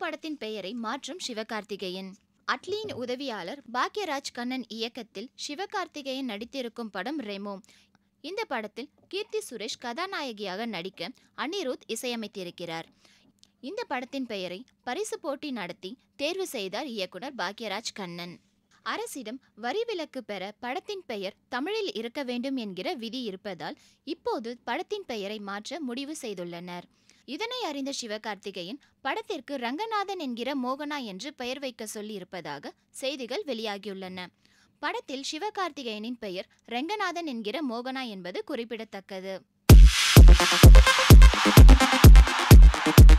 படத்தின் பெயரை மாற்றும் சிவகார்த்திகேயன் அட்லியின் உதவியாளர் பாக்யராஜ் கண்ணன் இயக்கத்தில் சிவகார்த்திகேயன் நடித்திருக்கும் படம் ரெமோ இந்த படத்தில் கீர்த்தி சுரேஷ் கதாநாயகியாக நடிக்க அனிருத் இசையமைத்திருக்கிறார் இந்த படத்தின் பெயரை பரிசு போட்டி நடத்தி தேர்வு செய்தார் இயக்குனர் பாக்யராஜ் கண்ணன் அரசிடம் வரி விலக்கு பெற படத்தின் பெயர் தமிழில் இருக்க வேண்டும் என்கிற விதி இருப்பதால் இப்போது படத்தின் பெயரை மாற்ற முடிவு செய்துள்ளனர் இதனை அறிந்த சிவகார்த்திகேயன் படத்திற்கு ரங்கநாதன் என்கிற மோகனா என்று பெயர் வைக்க சொல்லி இருப்பதாக செய்திகள் வெளியாகியுள்ளன படத்தில் சிவகார்த்திகேயனின் பெயர் ரெங்கநாதன் என்கிற மோகனா என்பது குறிப்பிடத்தக்கது